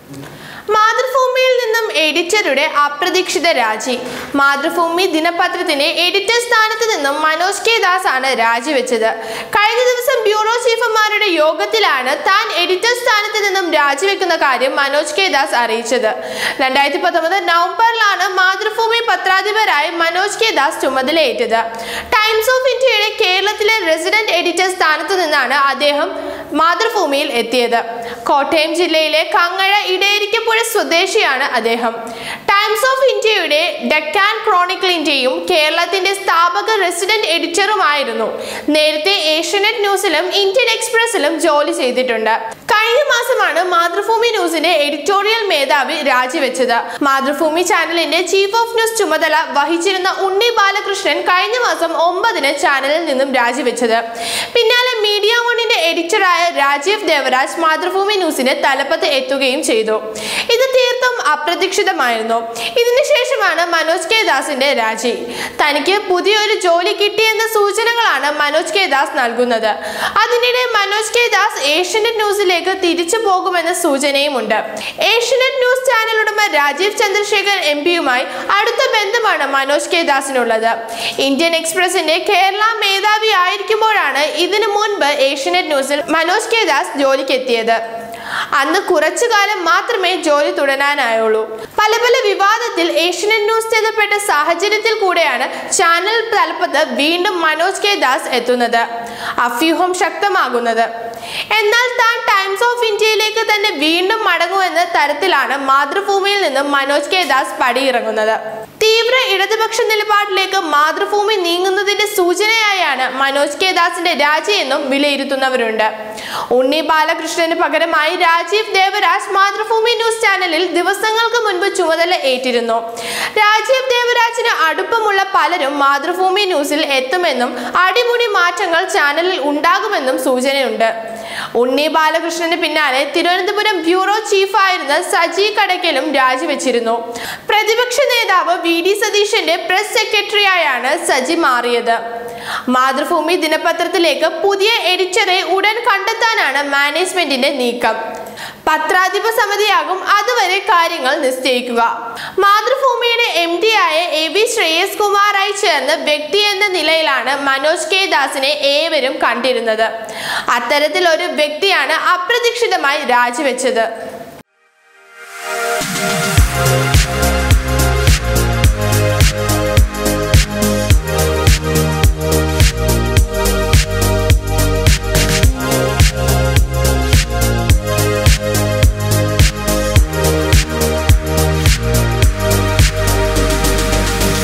മാതൃഭൂമിയിൽ നിന്നും എഡിറ്ററുടെ അപ്രതീക്ഷിത രാജി മാതൃഭൂമി ദിനപത്രത്തിന്റെ എഡിറ്റർ സ്ഥാനത്ത് നിന്നും മനോജ് കെ ദാസ് ആണ് രാജിവെച്ചത് കഴിഞ്ഞ ദിവസം ബ്യൂറോ ചീഫുമാരുടെ യോഗത്തിലാണ് താൻ എഡിറ്റർ സ്ഥാനത്ത് നിന്നും രാജിവെക്കുന്ന കാര്യം മനോജ് കെ ദാസ് അറിയിച്ചത് രണ്ടായിരത്തി പത്തൊമ്പത് നവംബറിലാണ് മാതൃഭൂമി പത്രാധിപരായി മനോജ് കെ ദാസ് ചുമതലയേറ്റത് ടൈംസ് ഓഫ് ഇന്ത്യയുടെ കേരളത്തിലെ റെസിഡന്റ് എഡിറ്റർ സ്ഥാനത്ത് നിന്നാണ് അദ്ദേഹം മാതൃഭൂമിയിൽ എത്തിയത് കോട്ടയം ജില്ലയിലെ കങ്ങഴ ഇടയിരിക്കപ്പുഴ സ്വദേശിയാണ് അദ്ദേഹം ടൈംസ് ഓഫ് ഇന്ത്യയുടെ ഡെക്കാൻ ക്രോണിക്കിളിന്റെയും കേരളത്തിന്റെ സ്ഥാപക റെസിഡന്റ് എഡിറ്ററുമായിരുന്നു നേരത്തെ ഏഷ്യനെറ്റ് ന്യൂസിലും ഇന്ത്യൻ എക്സ്പ്രസിലും ജോലി ചെയ്തിട്ടുണ്ട് കഴിഞ്ഞ മാസമാണ് മാതൃഭൂമി ന്യൂസിന്റെ എഡിറ്റോറിയൽ മേധാവി രാജിവെച്ചത് മാതൃഭൂമി ചാനലിന്റെ ചീഫ് ഓഫ് ന്യൂസ് ചുമതല വഹിച്ചിരുന്ന ഉണ്ണി ബാലകൃഷ്ണൻ കഴിഞ്ഞ മാസം ഒമ്പതിന് ചാനലിൽ നിന്നും രാജിവെച്ചത് പിന്നാലെ മീഡിയ വണിന്റെ എഡിറ്ററായ രാജീവ് ദേവരാജ് മാതൃഭൂമി ന്യൂസിന്റെ തലപ്പത്ത് എത്തുകയും ചെയ്തു ഇത് തീർത്തും അപ്രതീക്ഷിതമായിരുന്നു ഇതിനുശേഷമാണ് മനോജ് കെ ദാസിന്റെ രാജി തനിക്ക് പുതിയൊരു ജോലി കിട്ടിയെന്ന സൂചനകളാണ് മനോജ് കെ ദാസ് നൽകുന്നത് അതിനിടെ മനോജ് കെ ദാസ് ഏഷ്യനെറ്റ് ന്യൂസിലേക്ക് തിരിച്ചു പോകുമെന്ന സൂചനയുമുണ്ട് ഏഷ്യനെറ്റ് ന്യൂസ് ചാനൽ ഉടമ രാജീവ് ചന്ദ്രശേഖർ എം പിയുമായി അടുത്ത ബന്ധമാണ് മനോജ് കെ ദാസിനുള്ളത് ഇന്ത്യൻ എക്സ്പ്രസിന്റെ കേരള മേധാവി ആയിരിക്കുമ്പോഴാണ് ഇതിനു മുൻപ് ഏഷ്യനെറ്റ് ന്യൂസിൽ മനോജ് കെ ദാസ് ജോലിക്കെത്തിയത് അന്ന് കുറച്ചു കാലം മാത്രമേ ജോലി തുടരാനായുള്ളൂ പല പല വിവാദത്തിൽ ഏഷ്യനെറ്റ് ന്യൂസ് ചെയ്തപ്പെട്ട സാഹചര്യത്തിൽ കൂടെയാണ് ചാനൽ തലപ്പത്ത് വീണ്ടും മനോജ് കെ ദാസ് എത്തുന്നത് അഭ്യൂഹം ശക്തമാകുന്നത് എന്നാൽ താൻ ടൈംസ് ഓഫ് ഇന്ത്യയിലേക്ക് തന്നെ വീണ്ടും മടങ്ങുമെന്ന തരത്തിലാണ് മാതൃഭൂമിയിൽ നിന്നും മനോജ് കെ ദാസ് പടിയിറങ്ങുന്നത് തീവ്ര ഇടതുപക്ഷ നിലപാടിലേക്ക് മാതൃഭൂമി നീങ്ങുന്നതിന്റെ സൂചനയായാണ് മനോജ് കെ ദാസിന്റെ രാജിയെന്നും വിലയിരുത്തുന്നവരുണ്ട് ഉണ്ണി ബാലകൃഷ്ണന് പകരമായി രാജീവ് ദേവരാജ് മാതൃഭൂമി ന്യൂസ് ചാനലിൽ ദിവസങ്ങൾക്ക് മുൻപ് ചുമതല ഏറ്റിരുന്നു രാജീവ് ദേവരാജിന് അടുപ്പമുള്ള പലരും മാതൃഭൂമി ന്യൂസിൽ എത്തുമെന്നും അടിമുടി മാറ്റങ്ങൾ ചാനലിൽ ഉണ്ടാകുമെന്നും സൂചനയുണ്ട് ഉണ്ണി ബാലകൃഷ്ണന് പിന്നാലെ തിരുവനന്തപുരം ബ്യൂറോ ചീഫായിരുന്ന സജി കടക്കലും രാജിവെച്ചിരുന്നു പ്രതിപക്ഷ നേതാവ് വി ഡി സതീശന്റെ പ്രസ് സെക്രട്ടറിയായാണ് സജി മാറിയത് മാതൃഭൂമി ദിനപത്രത്തിലേക്ക് പുതിയ എഡിറ്ററെ ഉടൻ കണ്ടെത്താനാണ് മാനേജ്മെന്റിന്റെ നീക്കം പത്രാധിപ സമിതിയാകും അതുവരെ കാര്യങ്ങൾ നിശ്ചയിക്കുക മാതൃഭൂമിയുടെ എം ഡി ആയ എ വി ശ്രേയസ് കുമാറായി ചേർന്ന് വ്യക്തി എന്ന നിലയിലാണ് മനോജ് കെ ദാസിനെ ഏവരും കണ്ടിരുന്നത് അത്തരത്തിൽ ഒരു വ്യക്തിയാണ് അപ്രതീക്ഷിതമായി രാജിവെച്ചത്